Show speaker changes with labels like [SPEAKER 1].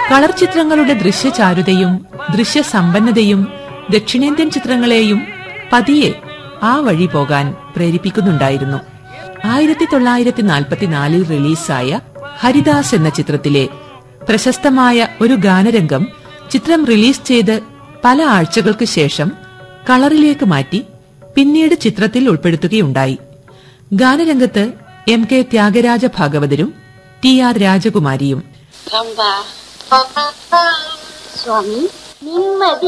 [SPEAKER 1] colour ചിത്രങ്ങളുടെ ദൃശ്യചാരുതയും ദൃശ്യസമ്പന്നതയും ദക്ഷിണേന്ത്യൻ ചിത്രങ്ങളെയും പതിയെ ആ വഴി പോകാൻ പ്രേരിപ്പിക്കുന്നുണ്ടായിരുന്നു ആയിരത്തി തൊള്ളായിരത്തി നാൽപ്പത്തിനാലിൽ റിലീസായ ഹരിദാസ് എന്ന ചിത്രത്തിലെ പ്രശസ്തമായ ഒരു ഗാനരംഗം ചിത്രം റിലീസ് ചെയ്ത് പല ആഴ്ചകൾക്ക് ശേഷം കളറിലേക്ക് മാറ്റി പിന്നീട് ചിത്രത്തിൽ ഉൾപ്പെടുത്തുകയുണ്ടായി ഗാനരംഗത്ത് എം കെ ത്യാഗരാജ ഭാഗവതരും ടി ആർ രാജകുമാരിയും
[SPEAKER 2] ರಂಭ ಸ್ವಾಮಿ ನಿಮ್ಮದಿ